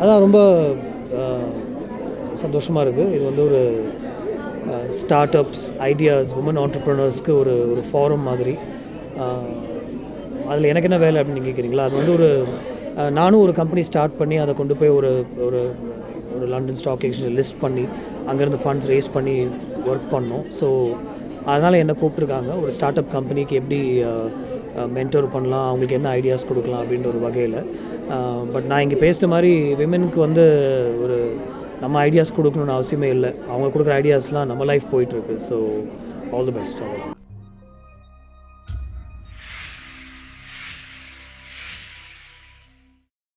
அதான் ரொம்ப சந்தோஷமாக இருக்குது இது வந்து ஒரு ஸ்டார்ட் அப்ஸ் ஐடியாஸ் உமன் ஆண்டர்ப்ரனர்ஸ்க்கு ஒரு ஒரு ஃபாரம் மாதிரி அதில் எனக்கு என்ன வேலை அப்படின்னு கேட்குறீங்களா அது வந்து ஒரு அஹ், நானும் ஒரு கம்பெனி ஸ்டார்ட் பண்ணி அதை கொண்டு போய் ஒரு ஒரு ஒரு லண்டன் ஸ்டாக் எக்ஸ்சேஞ்ச் லிஸ்ட் பண்ணி அங்கேருந்து ஃபண்ட்ஸ் ரேஸ் பண்ணி ஒர்க் பண்ணோம் ஸோ அதனால் என்ன கூப்பிட்ருக்காங்க ஒரு ஸ்டார்ட் அப் கம்பெனிக்கு எப்படி மென்டர் பண்ணலாம் அவங்களுக்கு என்ன ஐடியாஸ் கொடுக்கலாம் அப்படின்ற ஒரு வகையில் பட் நான் இங்கே பேசின மாதிரி விமெனுக்கு வந்து ஒரு நம்ம ஐடியாஸ் கொடுக்கணும்னு அவசியமே இல்லை அவங்க கொடுக்குற ஐடியாஸ்லாம் நம்ம லைஃப் போயிட்டுருக்கு ஸோ ஆல் தி பெஸ்ட் அவ்வளோ